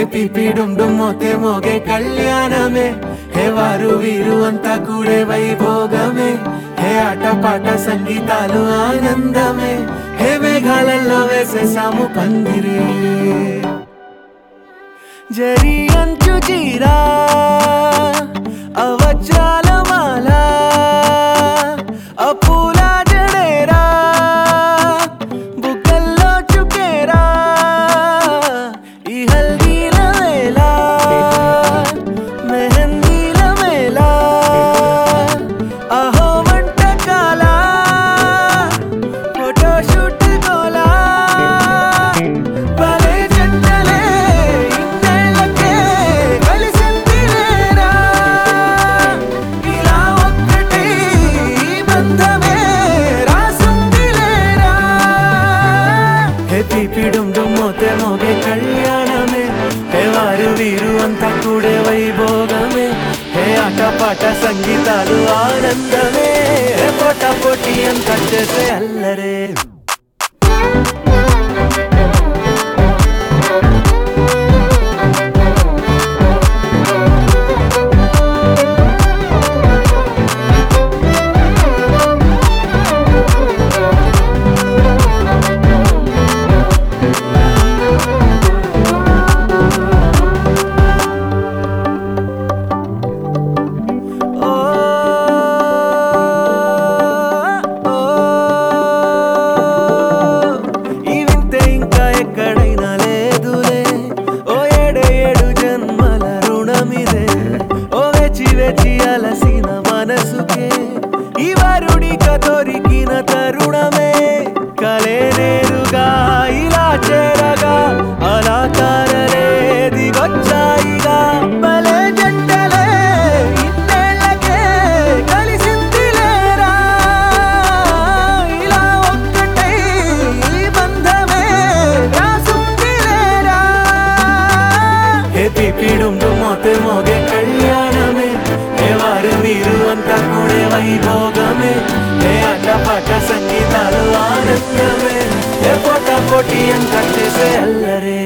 పిపిడుం మోతే మోగే కళ్యాణమే హే వారు వీరు అంతా కూడే వైభోగమే హే ఆటపాట సంగీతాలు ఆనందమే హే మేఘాలలో వేసేసాము పందిరే జరి అంచు చీరా అవజ్రాల మాల అపూల జడేరా బుగ్గల్లో చుకేరా ఈ హల్దీల వేళ మెహందీల మేళ అహో వంటకాల ఫోటో షూట్ గోలా భలే జంటలే ఇన్నేళ్ళకే కలిసిందిలేరా ఇలా ఒక్కటే ఈ బంధమే రాసుందిలేరా హే పీపిడుం మోతే మోగే కళ్యాణమే హే వారు వీరు అంతా కూడే వైభోగమే హే ఆటపాట సంగీతాలు ఆనందమే హే పోట పోటీ అంతా చేసే అల్లరే ఓ ఓ ఈ వింతే ఇంకా ఎక్కడైనా లేదులే ఓ ఏడే ఏడు జన్మల రుణమిదే ఓ వేచి వేచి అలసిన మనసుకే ఈ వరుడిక దొరికిన తరుణమే కలే నేరుగా ఇలా చేరగా అలా కారలే దిగొచ్చాయిగా భలే జంటలే ఇన్నేళ్ళకే కలిసిందిలేరా ఇలా ఒక్కటై ఈ బంధమే రాసుందిలేరా హే పిపిడుం మోతే మోగే కళ్యాణమే హే వారు వీరు అంతా కూడే వైభోగమే హే ఆటపాట సంగీతాలు ఆనందమే హే పోటా పోటీ అంతా చేసే అల్లరే